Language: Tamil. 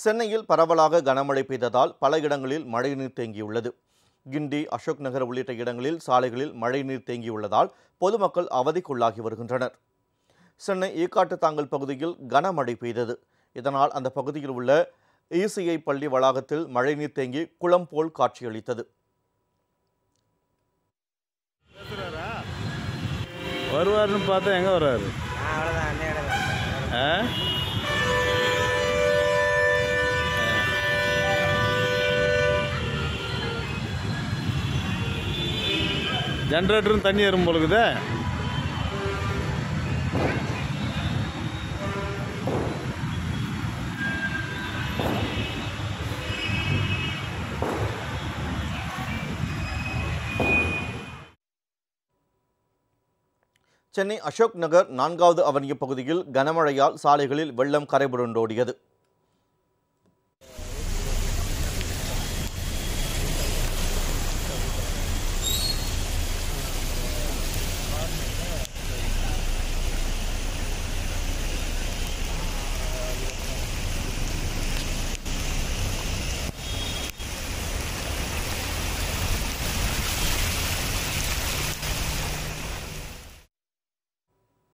சென்னையில் பரவலாக கனமழை பெய்ததால் பல இடங்களில் மழைநீர் தேங்கியுள்ளது கிண்டி அசோக் நகர் உள்ளிட்ட இடங்களில் சாலைகளில் மழைநீர் தேங்கியுள்ளதால் பொதுமக்கள் அவதிக்குள்ளாகி வருகின்றனர் சென்னை ஈக்காட்டுத்தாங்கல் பகுதியில் கனமழை பெய்தது இதனால் அந்த பகுதியில் உள்ள இசிஐ பள்ளி வளாகத்தில் மழைநீர் தேங்கி குளம் போல் காட்சியளித்தது வருவாருன்னு பார்த்தா எங்கே வர்றாரு அவ்வளோதான் அன்னையோட தான் ஆ ஜென்ரேட்டரும் தண்ணி ஏறும் போலுக்குதே சென்னை அசோக் நகர் நான்காவது அவனிய பகுதியில் கனமழையால் சாலைகளில் வெள்ளம் கரைபுரண்டோடியது